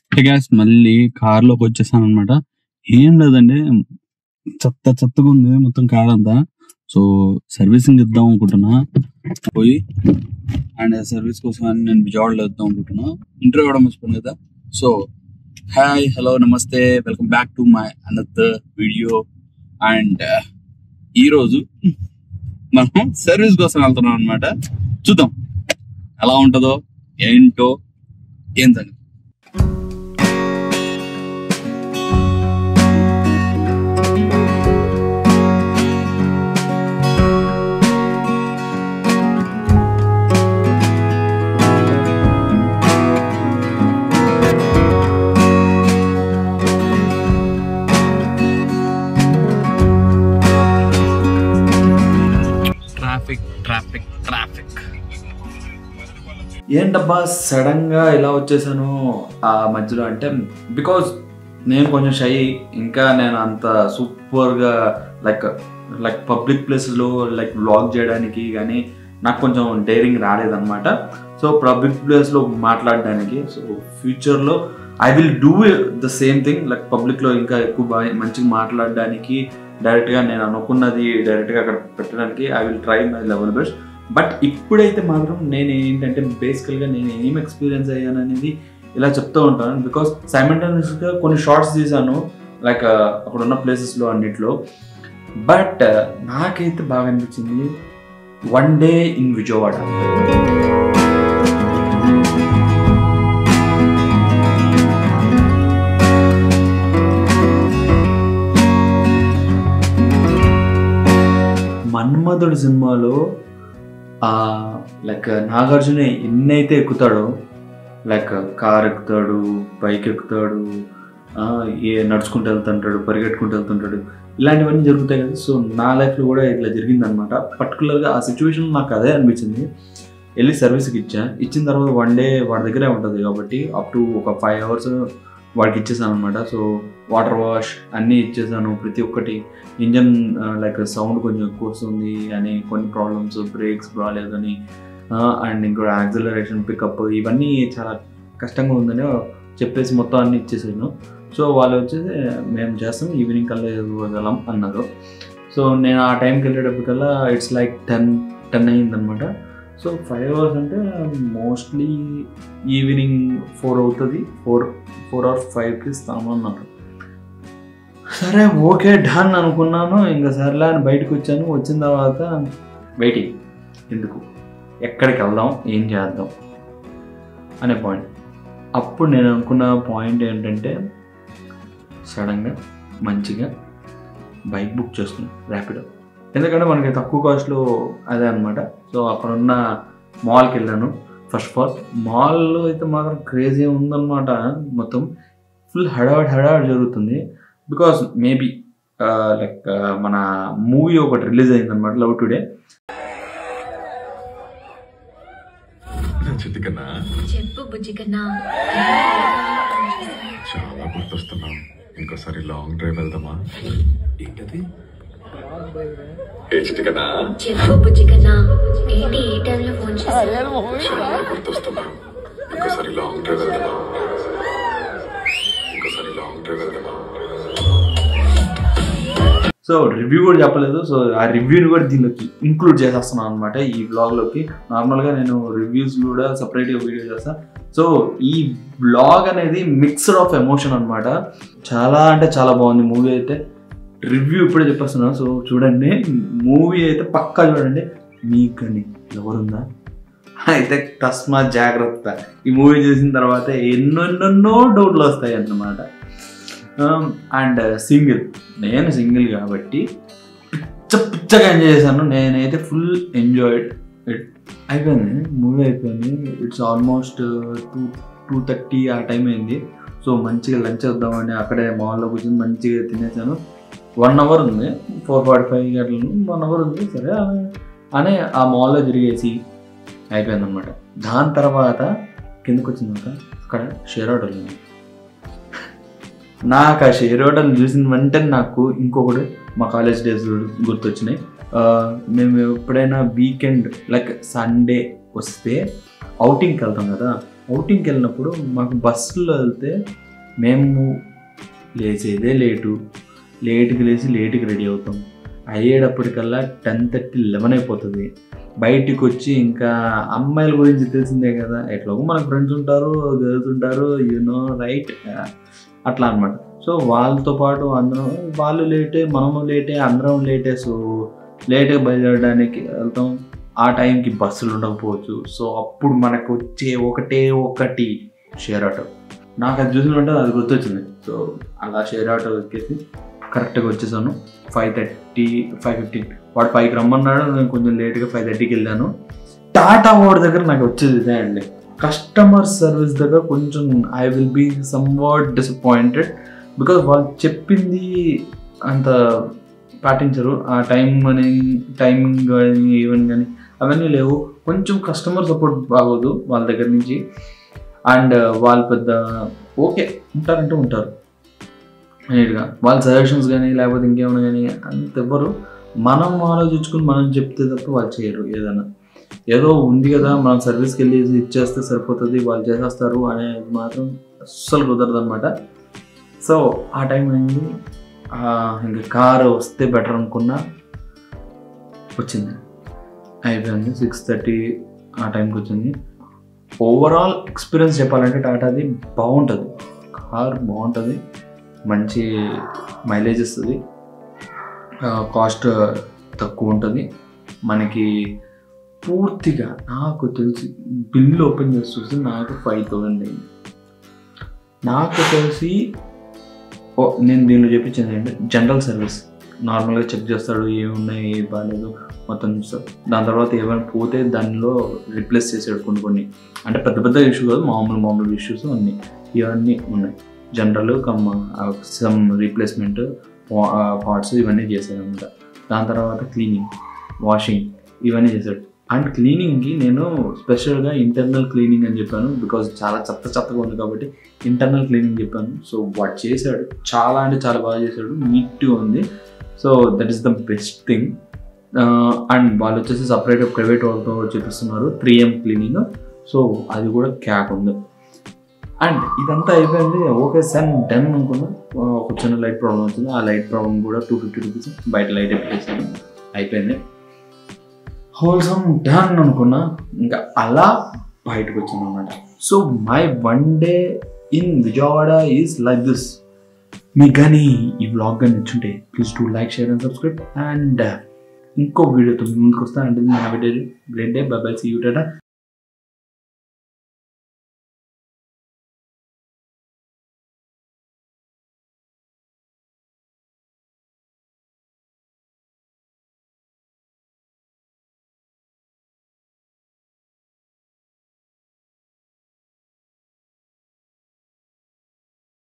gas మళ్ళీ car లోకి వచ్చేసాను అనమాట ఏం లేదండి చెత్త చెత్తగా ఉంది మొత్తం కార్ అంతా సో సర్వీసింగ్ ఇద్దాం అనుకుంటున్నా పోయి అండ్ సర్వీస్ కోసం అని నేను విజయవాడలో ఇద్దాం అనుకుంటున్నా ఇంటర్వ్యూ కూడా మర్చిపోయాను కదా సో హాయ్ హలో నమస్తే welcome back to my another video and ఈ రోజు మనం సర్వీస్ కోసం వెళ్తున్నాం అనమాట చూద్దాం ఎలా ఉంటుందో ఏంటో ఏం సంగతి ట్రాఫిక్ ట్రాఫిక్ ట్రాఫిక్ ఏంటబ్బా సడన్ గా ఇలా వచ్చేసాను ఆ మధ్యలో అంటే బికాజ్ నేను కొంచెం షై ఇంకా నేను అంత సూపర్ గా లైక్ లైక్ పబ్లిక్ ప్లేసెస్లో లైక్ వ్లాగ్ చేయడానికి కానీ నాకు కొంచెం డైరింగ్ రాలేదన్నమాట సో పబ్లిక్ ప్లేస్లో మాట్లాడడానికి సో ఫ్యూచర్లో I will do the same thing like పబ్లిక్లో ఇంకా ఎక్కువ బాగా మంచిగా మాట్లాడడానికి డైరెక్ట్గా నేను అనుకున్నది డైరెక్ట్గా అక్కడ పెట్టడానికి I will try my level best but ఇప్పుడైతే మాత్రం నేను ఏంటంటే బేసికల్గా నేను ఏం ఎక్స్పీరియన్స్ అయ్యాను అనేది ఇలా చెప్తూ ఉంటాను బికాస్ సైమెంటైనస్గా కొన్ని షార్ట్స్ తీసాను లైక్ అక్కడ ఉన్న ప్లేసెస్లో అన్నిట్లో బట్ నాకైతే బాగా అనిపించింది one day in Vijayawada Manmadhudu సినిమాలో ఆ లైక్ నాగార్జున ఎన్నైతే ఎక్కుతాడో లైక్ కార్ ఎక్కుతాడు బైక్ ఎక్కుతాడు ఆ, ఏ నడుచుకుంటూ వెళ్తుంటాడు పరిగెట్టుకుంటూ వెళ్తుంటాడు ఇలాంటివన్నీ జరుగుతాయి కదా సో నా లైఫ్లో కూడా ఇట్లా జరిగిందనమాట పర్టికులర్గా ఆ సిచ్యువేషన్ నాకు అదే అనిపించింది వెళ్ళి సర్వీస్కి ఇచ్చా ఇచ్చిన తర్వాత వన్ డే వాడి దగ్గరే ఉంటుంది కాబట్టి అప్ టు ఒక ఫైవ్ అవర్స్ వాడికి ఇచ్చేసాను అనమాట సో వాటర్ వాష్ అన్నీ ఇచ్చేసాను ప్రతి ఒక్కటి ఇంజన్ లైక్ సౌండ్ కొంచెం ఎక్కువ వస్తుంది అని కొన్ని ప్రాబ్లమ్స్ బ్రేక్స్ బాగాలేదని అండ్ ఇంకోటి యాక్సిలరేషన్ పికప్ ఇవన్నీ చాలా కష్టంగా ఉందని చెప్పేసి మొత్తం అన్ని ఇచ్చేసాను సో వాళ్ళు వచ్చేసి మేము చేస్తాం ఈవినింగ్ కల్లా ఇవ్వగలం అన్నారు సో నేను ఆ టైంకి వెళ్ళేటప్పటికల్లా ఇట్స్ లైక్ టెన్ టెన్ అయిందనమాట సో ఫైవ్ అవర్స్ అంటే మోస్ట్లీ ఈవినింగ్ ఫోర్ అవుతుంది ఫోర్ ఫోర్ అవర్స్ ఫైవ్కి ఇస్తాము అన్నారు సరే ఓకే డన్ అనుకున్నాను ఇంకా సర్లే అని బయటకు వచ్చాను వచ్చిన తర్వాత వెయిటింగ్ ఎందుకు ఎక్కడికి వెళ్దాం ఏం చేద్దాం అనే పాయింట్ అప్పుడు నేను అనుకున్న పాయింట్ ఏంటంటే సడన్గా మంచిగా బైక్ బుక్ చేసుకున్నాను ర్యాపిడో ఎందుకంటే మనకి తక్కువ కాస్ట్లో అదే అనమాట సో అక్కడ ఉన్న మాల్కి వెళ్ళాను ఫస్ట్ ఆఫ్ ఆల్ మాల్లో అయితే మాత్రం క్రేజీ ఉందన్నమాట మొత్తం ఫుల్ హడావిడి హడావిడి జరుగుతుంది బికాస్ మేబీ లైక్ మన మూవీ ఒకటి రిలీజ్ అయింది అనమాట లవ్ టుడే చితికన్నా చెప్పు బుజ్జికన్నా చాలా గుర్తొస్తున్నాం ఇంకోసారి లాంగ్ డ్రైవ్ వెళ్దామా ఏంటది ఏ చితికన్నా చెప్పు బుజ్జికన్నా ఏంటి ఈ టైంలో ఫోన్ చేశావు చాలా గుర్తొస్తున్నాం ఇంకోసారి లాంగ్ డ్రైవ్ వెళ్దామా ఇంకోసారి లాంగ్ డ్రైవ్ వెళ్దామా సో రివ్యూ కూడా చెప్పలేదు సో ఆ రివ్యూని కూడా దీనిలోకి ఇంక్లూడ్ చేసేస్తున్నాను అనమాట ఈ బ్లాగ్లోకి నార్మల్గా నేను రివ్యూస్ కూడా సపరేట్గా వీడియో చేస్తాను సో ఈ బ్లాగ్ అనేది మిక్స్డ్ ఆఫ్ ఎమోషన్ అనమాట చాలా అంటే చాలా బాగుంది మూవీ అయితే రివ్యూ ఇప్పుడే చెప్పేస్తున్నాను సో చూడండి మూవీ అయితే పక్కా చూడండి మీకు కానీ ఎవరుందా అయితే తస్మాత్ జాగ్రత్త ఈ మూవీ చూసిన తర్వాత ఎన్నెన్నెన్నో డౌట్లు వస్తాయి అన్నమాట అండ్ సింగిల్ నేను సింగిల్ కాబట్టి పిచ్చ పిచ్చగా ఎంజాయ్ చేశాను నేనైతే ఫుల్ ఎంజాయ్డ్ ఇట్ అయిపోయింది మూవీ అయిపోయింది it's almost two two thirty ఆ టైం అయింది సో మంచిగా లంచ్ చేద్దామని అక్కడే మాల్లో కూర్చొని మంచిగా తినేసాను వన్ అవర్ ఉంది ఫోర్ ఫార్టీ ఫైవ్ గంటలు వన్ అవర్ ఉంది సరే అని ఆ మాల్లో తిరిగేసి అయిపోయింది అనమాట దాని తర్వాత కిందకు వచ్చిన తర్వాత అక్కడ షేర్ ఆటోలు ఉన్నాయి నాకు ఆ షేర్ హోటల్ చూసిన వెంటనే నాకు ఇంకొకటి మా కాలేజ్ డేస్ గుర్తొచ్చినాయి ఆ, మేము ఎప్పుడైనా వీకెండ్ లైక్ సండే వస్తే అవుటింగ్కి వెళ్తాం కదా అవుటింగ్కి వెళ్ళినప్పుడు మాకు బస్సులో వెళ్తే మేము లేచేదే లేటు లేటుకి లేచి లేటుకి రెడీ అవుతాం అయ్యేటప్పటికల్లా టెన్ థర్టీ లెవెన్ అయిపోతుంది బయటికి వచ్చి ఇంకా అమ్మాయిల గురించి తెలిసిందే కదా ఎట్లాగో మనకు ఫ్రెండ్స్ ఉంటారు గర్ల్స్ ఉంటారు యూనో రైట్ అట్లా అనమాట సో వాళ్ళతో పాటు అందరం వాళ్ళు లేటే మనము లేటే అందరం లేటే సో లేట్గా బయలుదేరడానికి వెళ్తాం ఆ టైంకి బస్సులు ఉండకపోవచ్చు సో అప్పుడు మనకు వచ్చే ఒకటే ఒకటి షేర్ ఆటో నాకు అది చూసినట్టు అది గుర్తొచ్చింది సో అలా షేర్ ఆటో ఎక్కేసి కరెక్ట్గా వచ్చేసాను ఫైవ్ థర్టీ ఫైవ్ ఫిఫ్టీన్ వాడు ఫైవ్కి రమ్మన్నాడు నేను కొంచెం లేట్గా ఫైవ్ థర్టీకి వెళ్ళాను టాటా వాడి దగ్గర నాకు వచ్చేది ఇదే అండి కస్టమర్ సర్వీస్ దగ్గర కొంచెం I will be somewhat disappointed because వాళ్ళు చెప్పింది అంత పాటించరు ఆ టైం అని టైమింగ్ కానీ ఈవెంట్ కానీ అవన్నీ లేవు కొంచెం కస్టమర్ సపోర్ట్ బాగోదు వాళ్ళ దగ్గర నుంచి అండ్ వాళ్ళు పెద్ద ఓకే ఉంటారంటే ఉంటారు నీట్గా వాళ్ళ సజెషన్స్ కానీ లేకపోతే ఇంకేమైనా కానీ అంత ఎవ్వరు మనం ఆలోచించుకుని మనం చెప్తే తప్ప వాళ్ళు చేయరు ఏదైనా ఏదో ఉంది కదా మనం సర్వీస్కి వెళ్ళి ఇచ్చేస్తే సరిపోతుంది వాళ్ళు చేసేస్తారు అనేది మాత్రం అస్సలు కుదరదు అనమాట సో ఆ టైం అయింది ఆ, ఇంకా కారు వస్తే బెటర్ అనుకున్నా వచ్చింది అయిపోయింది సిక్స్ థర్టీ ఆ టైంకి వచ్చింది ఓవరాల్ ఎక్స్పీరియన్స్ చెప్పాలంటే టాటాది బాగుంటుంది కార్ బాగుంటుంది మంచి మైలేజ్ ఇస్తుంది కాస్ట్ తక్కువ ఉంటుంది మనకి పూర్తిగా నాకు తెలిసి బిల్ ఓపెన్ చేసి చూస్తే నాకు ఫైవ్ థౌజండ్ అయింది నాకు తెలిసి ఓ నేను దీనిలో చెప్పించింది ఏంటంటే జనరల్ సర్వీస్ నార్మల్గా చెక్ చేస్తాడు ఏమి ఉన్నాయి ఏమి బాగాలేదు మొత్తం చూస్తాడు దాని తర్వాత ఏమైనా పోతే దానిలో రిప్లేస్ చేసాడు కొన్ని కొన్ని అంటే పెద్ద పెద్ద ఇష్యూ కాదు మామూలు మామూలు ఇష్యూస్ అన్నీ ఇవన్నీ ఉన్నాయి general come some replacement parts ఇవన్నీ చేశాడు అనమాట దాని తర్వాత క్లీనింగ్ వాషింగ్ ఇవన్నీ చేశాడు అండ్ క్లీనింగ్కి నేను స్పెషల్గా ఇంటర్నల్ క్లీనింగ్ అని చెప్పాను బికాజ్ చాలా చెత్త చెత్తగా ఉంది కాబట్టి ఇంటర్నల్ క్లీనింగ్ చెప్పాను సో వాడు చేశాడు చాలా అంటే చాలా బాగా చేశాడు నీట్గా ఉంది so that is the best thing and వాళ్ళు వచ్చేసి సపరేట్ ప్రైవేట్ వాళ్ళతో చేపిస్తున్నారు త్రీ ఎం క్లీనింగ్ సో అది కూడా క్యాక్ ఉంది అండ్ ఇదంతా అయిపోయింది ఓకే సెన్ డెన్ అనుకున్నా ఆ, ఒక చిన్న లైట్ ప్రాబ్లం వచ్చింది ఆ లైట్ ప్రాబ్లం కూడా టూ ఫిఫ్టీ రూపీస్ బయట లైట్ ఎప్పేసాను అయిపోయింది హోల్సమ్ డన్ అనుకున్నా ఇంకా అలా బయటకు వచ్చాను అనమాట so my one day in Vijayawada is like this మీకు కానీ ఈ బ్లాగ్ కానీ నచ్చుంటే please to like share and subscribe and ఇంకో వీడియోతో మీ ముందుకు వస్తా అంటే happy day great day bye bye see you Tata